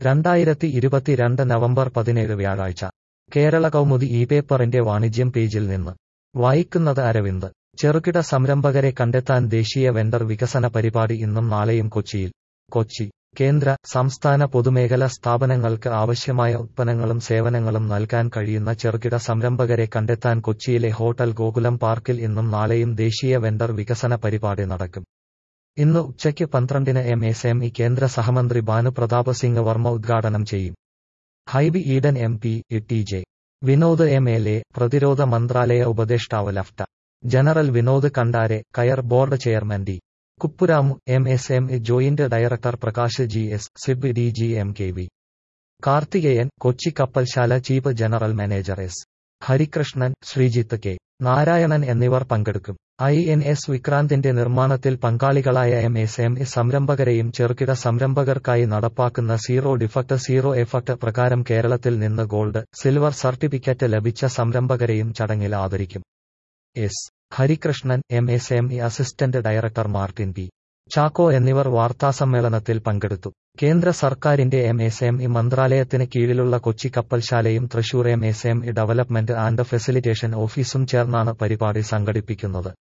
രണ്ടായിരത്തി ഇരുപത്തിരണ്ട് നവംബർ പതിനേഴ് വ്യാഴാഴ്ച കേരള കൗമുദി ഈ പേപ്പറിന്റെ വാണിജ്യം പേജിൽ നിന്ന് വായിക്കുന്നത് അരവിന്ദ് ചെറുകിട സംരംഭകരെ കണ്ടെത്താൻ ദേശീയ വെണ്ടർ വികസന പരിപാടി ഇന്നും നാളെയും കൊച്ചിയിൽ കൊച്ചി കേന്ദ്ര സംസ്ഥാന പൊതുമേഖലാ സ്ഥാപനങ്ങൾക്ക് ആവശ്യമായ ഉത്പന്നങ്ങളും സേവനങ്ങളും നൽകാൻ കഴിയുന്ന ചെറുകിട സംരംഭകരെ കണ്ടെത്താൻ കൊച്ചിയിലെ ഹോട്ടൽ ഗോകുലം പാർക്കിൽ ഇന്നും നാളെയും ദേശീയ വെണ്ടർ വികസന പരിപാടി നടക്കും ഇന്ന് ഉച്ചയ്ക്ക് പന്ത്രണ്ടിന് എം എസ് എം ഇ കേന്ദ്ര സഹമന്ത്രി ഭാനുപ്രതാപ് സിംഗ് വർമ്മ ഉദ്ഘാടനം ചെയ്യും Hibi Eden M P T J Vinod M L A പ്രതിരോധ മന്ത്രാലയ ഉപദേഷ്ടാവ് ലഫ്റ്റ ജനറൽ വിനോദ് കണ്ടാരെ കയർ board chairman D Kuppuramu M S M E joint director Prakash G S സിബ് D G M K V Karthikeyan Kochi കപ്പൽശാല chief general manager S Harikrishnan Sreejith K Narayanan എന്നിവർ പങ്കെടുക്കും ഐ എൻ എസ് വിക്രാന്തിന്റെ നിർമ്മാണത്തിൽ പങ്കാളികളായ എം എസ് എം ഇ സംരംഭകരെയും ചെറുകിട സംരംഭകർക്കായി നടപ്പാക്കുന്ന സീറോ ഡിഫക്ട് സീറോ എഫക്ട് പ്രകാരം കേരളത്തിൽ നിന്ന് ഗോൾഡ് സിൽവർ സർട്ടിഫിക്കറ്റ് ലഭിച്ച സംരംഭകരെയും ചടങ്ങിൽ ആദരിക്കും S Harikrishnan M S M E assistant director Martin P Chacko എന്നിവർ വാർത്താസമ്മേളനത്തിൽ പങ്കെടുത്തു കേന്ദ്ര സർക്കാരിന്റെ എം എസ് എം ഇ മന്ത്രാലയത്തിന് കീഴിലുള്ള കൊച്ചി കപ്പൽശാലയും Thrissur M S M E development and facilitation ഓഫീസും ചേർന്നാണ് പരിപാടി സംഘടിപ്പിക്കുന്നത്